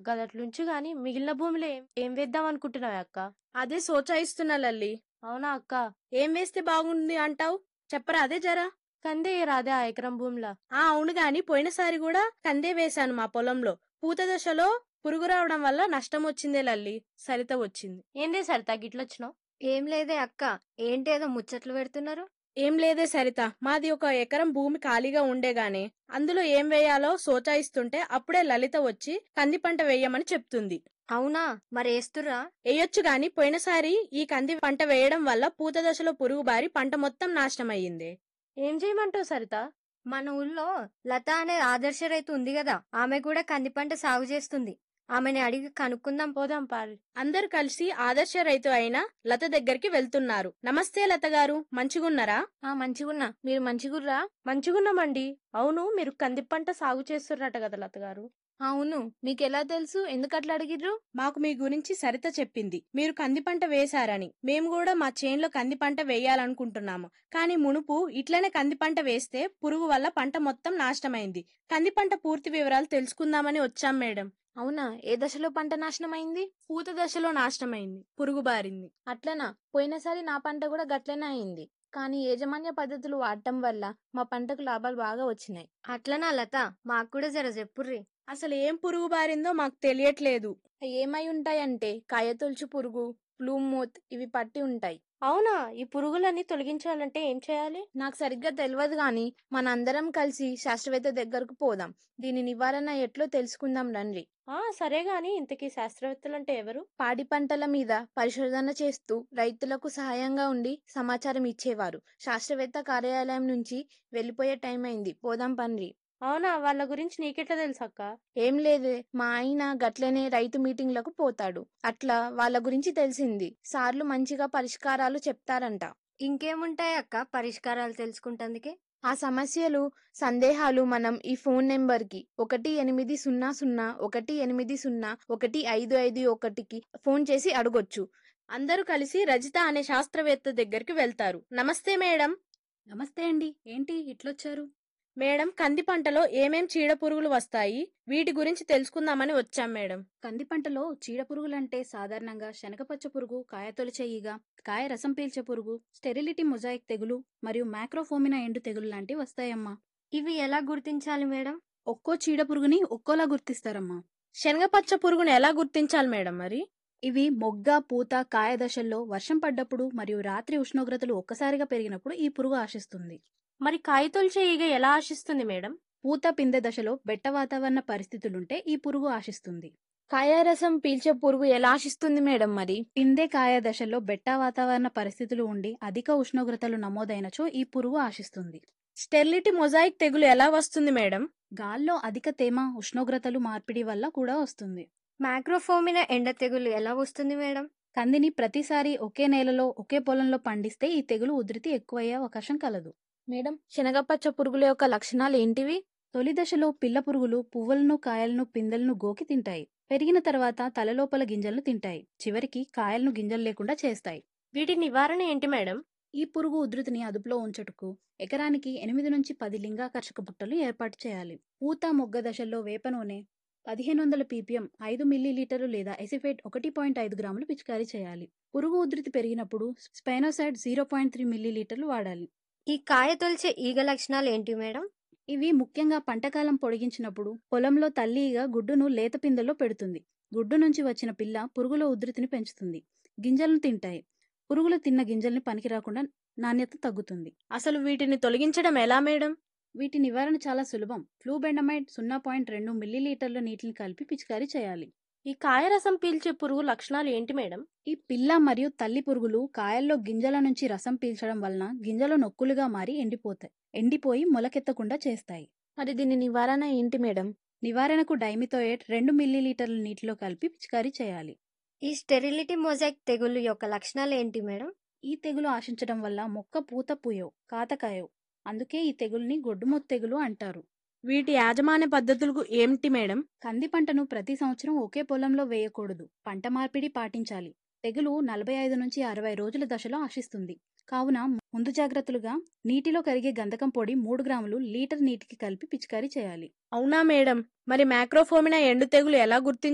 గదట్లుంచు గాని మిగిలిన భూమిలో ఏం ఏం వేద్దాం అనుకుంటున్నావే అక్క అదే సోచాయిస్తున్నా లల్లి అవునా అక్క ఏం వేస్తే బాగుంది అంటావు చెప్పరా అదే జరా కందే రాదే ఆ ఎకరం భూమిలా ఆ అవును గాని పోయినసారి కూడా కందే వేశాను మా పొలంలో పూత దశలో పురుగు రావడం వల్ల నష్టం వచ్చిందే లల్లి సరిత వచ్చింది ఏందే సరితా గిట్లొచ్చినావు ఏం లేదే అక్క ఏంటేదో ముచ్చట్లు పెడుతున్నారు ఏం లేదే సరిత మాది ఒక ఎకరం భూమి ఖాళీగా ఉండేగానే అందులో ఏం వేయాలో సోచాయిస్తుంటే అప్పుడే లలిత వచ్చి కంది పంట వేయమని చెప్తుంది అవునా మరేస్తుర్రా వేయొచ్చు గాని పోయినసారి ఈ కంది పంట వేయడం వల్ల పూత దశలో పురుగు బారి పంట మొత్తం నాశనం అయ్యింది ఏం చేయమంటావు సరిత మన ఊళ్ళో లత అనే ఆదర్శ రైతు ఉంది కదా ఆమె కూడా కంది పంట సాగు చేస్తుంది ఆమెని అడిగి కనుక్కుందాం పోదాం పారి అందరు కలిసి ఆదర్శ రైతు అయిన లత దగ్గరికి వెళ్తున్నారు నమస్తే లత గారు మంచిగున్నారా ఆ మంచిగున్నా మీరు మంచిగుర్రా మంచిగున్నామండి అవును మీరు కంది పంట సాగు చేస్తుర్రట కదా లత గారు అవును మీకెలా తెలుసు ఎందుకు అట్లా అడిగిర్రు మాకు మీ గురించి సరిత చెప్పింది మీరు కంది పంట వేశారని మేము కూడా మా చేన్లో కంది పంట వేయాలనుకుంటున్నాము కానీ మునుపు ఇట్లనే కంది పంట వేస్తే పురుగు వల్ల పంట మొత్తం నాశనమైంది కంది పంట పూర్తి వివరాలు తెలుసుకుందామని వచ్చాం మేడం అవునా ఏ దశలో పంట నాశనం అయింది పూత దశలో నాశనమైంది పురుగు బారింది అట్లనా పోయినసారి నా పంట కూడా గట్లనే అయింది కానీ యాజమాన్య పద్ధతులు వాడటం వల్ల మా పంటకు లాభాలు బాగా వచ్చినాయి అట్లనా లత మాకు కూడా జర చెప్పుర్రి అసలు ఏం పురుగు బారిందో మాకు తెలియట్లేదు ఏమై ఉంటాయంటే కాయతొలుచు పురుగు ప్లూమ్ మూత్ ఇవి పట్టి ఉంటాయి అవునా ఈ పురుగులన్నీ తొలగించాలంటే ఏం చేయాలి నాకు సరిగ్గా తెలియదు గాని మనందరం కలిసి శాస్త్రవేత్త దగ్గరకు పోదాం దీని నివారణ ఎట్లో తెలుసుకుందాం రండి ఆ సరే గాని ఇంతకీ శాస్త్రవేత్తలంటే ఎవరు పాడి పంటల మీద పరిశోధన చేస్తూ రైతులకు సహాయంగా ఉండి సమాచారం ఇచ్చేవారు శాస్త్రవేత్త కార్యాలయం నుంచి వెళ్ళిపోయే టైం అయింది పోదాం పండ్రి అవునా వాళ్ళ గురించి నీకెట్లా తెలుసు అక్క ఏం లేదే మా ఆయన గట్లనే రైతు మీటింగ్లకు పోతాడు అట్లా వాళ్ళ గురించి తెలిసింది సార్లు మంచిగా పరిష్కారాలు చెప్తారంట ఇంకేముంటాయి అక్క పరిష్కారాలు తెలుసుకుంటందుకే ఆ సమస్యలు సందేహాలు మనం ఈ ఫోన్ నెంబర్కి ఒకటి ఎనిమిది సున్నా సున్నా ఒకటి ఎనిమిది సున్నా ఒకటి ఐదు ఐదు ఒకటికి ఫోన్ చేసి అడగొచ్చు అందరూ కలిసి రజిత అనే శాస్త్రవేత్త దగ్గరికి వెళ్తారు నమస్తే మేడం నమస్తే అండి ఏంటి ఇట్లొచ్చారు మేడం కంది పంటలో ఏమేం చీడ పురుగులు వస్తాయి వీటి గురించి తెలుసుకుందామని వచ్చాం మేడం కంది పంటలో చీడ పురుగులంటే సాధారణంగా శనగపచ్చ పురుగు కాయతొలిచే ఈగ కాయ రసం పీల్చే పురుగు స్టెరిలిటీ మొజాయిక్ తెగులు మరియు మ్యాక్రోఫోమినా ఎండు తెగులు లాంటివి వస్తాయమ్మా ఇవి ఎలా గుర్తించాలి మేడం ఒక్కో చీడ పురుగుని ఒక్కోలా గుర్తిస్తారమ్మా శనగపచ్చ పురుగును ఎలా గుర్తించాలి మేడం మరి ఇవి మొగ్గ పూత కాయ దశల్లో వర్షం పడ్డప్పుడు మరియు రాత్రి ఉష్ణోగ్రతలు ఒక్కసారిగా పెరిగినప్పుడు ఈ పురుగు ఆశిస్తుంది మరి కాయతొలిచే ఈగ ఎలా ఆశిస్తుంది మేడం పూత పిందె దశలో బెట్ట వాతావరణ పరిస్థితులుంటే ఈ పురుగు ఆశిస్తుంది కాయరసం పీల్చే పురుగు ఎలా ఆశిస్తుంది మేడం మరి పిందె కాయ దశలో బెట్ట వాతావరణ పరిస్థితులు ఉండి అధిక ఉష్ణోగ్రతలు నమోదైనచో ఈ పురుగు ఆశిస్తుంది స్టెర్లిటీ మొజాయిక్ తెగులు ఎలా వస్తుంది మేడం గాల్లో అధిక తేమ ఉష్ణోగ్రతలు మార్పిడి వల్ల కూడా వస్తుంది మైక్రోఫోమినా ఎండ తెగులు ఎలా వస్తుంది మేడం కందిని ప్రతిసారి ఒకే నేలలో ఒకే పొలంలో పండిస్తే ఈ తెగులు ఉధృతి ఎక్కువయ్యే అవకాశం కలదు మేడం శనగపచ్చ పురుగుల యొక్క లక్షణాలు ఏంటివి తొలి దశలో పిల్ల పురుగులు పువ్వులను కాయలను పిందెలను గోకి తింటాయి పెరిగిన తర్వాత తలలోపల గింజలను తింటాయి చివరికి కాయలను గింజలు లేకుండా చేస్తాయి వీటి నివారణ ఏంటి మేడం ఈ పురుగు ఉధృతిని అదుపులో ఉంచుటకు ఎకరానికి ఎనిమిది నుంచి పది లింగాకర్షక బుట్టలు ఏర్పాటు చేయాలి పూత మొగ్గ దశల్లో వేప నూనె పదిహేను వందల పీపీఎం ఐదు మిల్లీలీటర్లు లేదా ఎసిఫేట్ ఒకటి పాయింట్ ఐదు గ్రాములు పిచికారీ చేయాలి పురుగు ఉధృతి పెరిగినప్పుడు స్పైనోసైడ్ జీరో పాయింట్ త్రీ మిల్లీలీటర్లు వాడాలి ఈ కాయ తొలిచే ఈగ లక్షణాలు ఏంటి మేడం ఇవి ముఖ్యంగా పంటకాలం పొడిగించినప్పుడు పొలంలో తల్లి ఈగ గుడ్డును లేత పిందెల్లో పెడుతుంది గుడ్డు నుంచి వచ్చిన పిల్ల పురుగుల ఉధృతిని పెంచుతుంది గింజలను తింటాయి పురుగులు తిన్న గింజల్ని పనికి రాకుండా నాణ్యత తగ్గుతుంది అసలు వీటిని తొలగించడం ఎలా మేడం వీటి నివారణ చాలా సులభం ఫ్లూబెండమైడ్ సున్నా పాయింట్ రెండు మిల్లీలీటర్ల నీటిని కలిపి పిచికారీ చేయాలి ఈ కాయరసం పీల్చే పురుగు లక్షణాలు ఏంటి మేడం ఈ పిల్ల మరియు తల్లి పురుగులు కాయల్లో గింజల నుంచి రసం పీల్చడం వలన గింజలు నొక్కులుగా మారి ఎండిపోతాయి ఎండిపోయి మొలకెత్తకుండా చేస్తాయి మరి దీని నివారణ ఏంటి మేడం నివారణకు డైమిథోయేట్ రెండు మిల్లీలీటర్ల నీటిలో కలిపి పిచికారీ చేయాలి ఈ స్టెరిలిటీ మొజాయిక్ తెగులు యొక్క లక్షణాలు ఏంటి మేడం ఈ తెగులు ఆశించడం వల్ల మొక్క పూత పూయవు కాతకాయవు అందుకే ఈ తెగుల్ని గొడ్డుమొత్తు తెగులు అంటారు వీటి యాజమాన్య పద్ధతులకు ఏమిటి మేడం కంది పంటను ప్రతి సంవత్సరం ఒకే పొలంలో వేయకూడదు పంట మార్పిడి పాటించాలి తెగులు నలభై ఐదు నుంచి అరవై రోజుల దశలో ఆశిస్తుంది కావున ముందు జాగ్రత్తలుగా నీటిలో కరిగే గంధకం పొడి మూడు గ్రాములు లీటర్ నీటికి కలిపి పిచికారీ చేయాలి అవునా మేడం మరి మ్యాక్రోఫోమినా ఎండు తెగులు ఎలా గుర్తించాలి